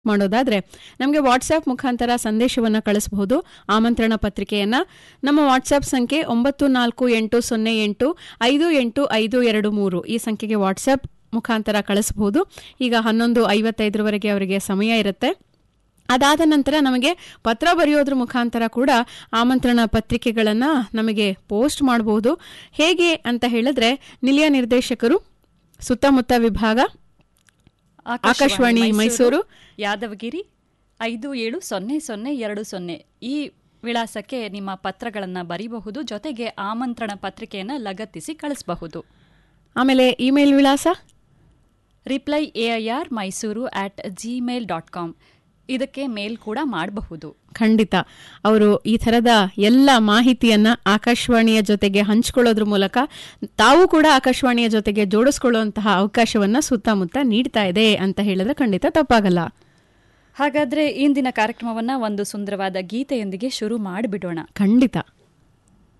ಮಾಡೋದಾದ್ರೆ ನಮಗೆ ವಾಟ್ಸ್ಆಪ್ ಮುಖಾಂತರ ಸಂದೇಶವನ್ನು ಕಳಿಸಬಹುದು ಆಮಂತ್ರಣ ಪತ್ರಿಕೆಯನ್ನ ನಮ್ಮ ವಾಟ್ಸ್ಆಪ್ ಸಂಖ್ಯೆ ಒಂಬತ್ತು ನಾಲ್ಕು ಎಂಟು ಸೊನ್ನೆ ಎಂಟು ಐದು ಎಂಟು ಐದು ಎರಡು ಮೂರು ಈ ಸಂಖ್ಯೆಗೆ ವಾಟ್ಸ್ಆಪ್ ಮುಖಾಂತರ ಕಳಿಸಬಹುದು ಈಗ ಹನ್ನೊಂದು ಐವತ್ತೈದರವರೆಗೆ ಅವರಿಗೆ ಸಮಯ ಇರುತ್ತೆ ಅದಾದ ನಂತರ ನಮಗೆ ಪತ್ರ ಬರೆಯೋದ್ರ ಮುಖಾಂತರ ಕೂಡ ಆಮಂತ್ರಣ ಪತ್ರಿಕೆಗಳನ್ನು ನಮಗೆ ಪೋಸ್ಟ್ ಮಾಡಬಹುದು ಹೇಗೆ ಅಂತ ಹೇಳಿದ್ರೆ ನಿಲಯ ನಿರ್ದೇಶಕರು ಸುತ್ತಮುತ್ತ ವಿಭಾಗ ಆಕಾಶವಾಣಿ ಮೈಸೂರು ಯಾದವಗಿರಿ ಐದು ಏಳು ಸೊನ್ನೆ ಸೊನ್ನೆ ಎರಡು ಸೊನ್ನೆ ಈ ವಿಳಾಸಕ್ಕೆ ನಿಮ್ಮ ಪತ್ರಗಳನ್ನು ಬರೀಬಹುದು ಜೊತೆಗೆ ಆಮಂತ್ರಣ ಪತ್ರಿಕೆಯನ್ನು ಲಗತ್ತಿಸಿ ಕಳಿಸಬಹುದು ಆಮೇಲೆ ಇಮೇಲ್ ವಿಳಾಸ reply A I R Mysore at Gmail dot com ಇದಕ್ಕೆ ಮೇಲ್ ಕೂಡ ಮಾಡಬಹುದು ಖಂಡಿತ ಅವರು ಈ ಥರದ ಎಲ್ಲ ಮಾಹಿತಿಯನ್ನ ಆಕಾಶವಾಣಿಯ ಜೊತೆಗೆ ಹಂಚಿಕೊಳ್ಳೋದ್ರ ಮೂಲಕ ತಾವು ಕೂಡ ಆಕಾಶವಾಣಿಯ ಜೊತೆಗೆ ಜೋಡಿಸ್ಕೊಳ್ಳುವಂತಹ ಅವಕಾಶವನ್ನ ಸುತ್ತಮುತ್ತ ನೀಡ್ತಾ ಇದೆ ಅಂತ ಹೇಳಿದ್ರೆ ಖಂಡಿತ ತಪ್ಪಾಗಲ್ಲ ಹಾಗಾದ್ರೆ ಇಂದಿನ ಕಾರ್ಯಕ್ರಮವನ್ನ ಒಂದು ಸುಂದರವಾದ ಗೀತೆಯೊಂದಿಗೆ ಶುರು ಮಾಡಿಬಿಡೋಣ ಖಂಡಿತ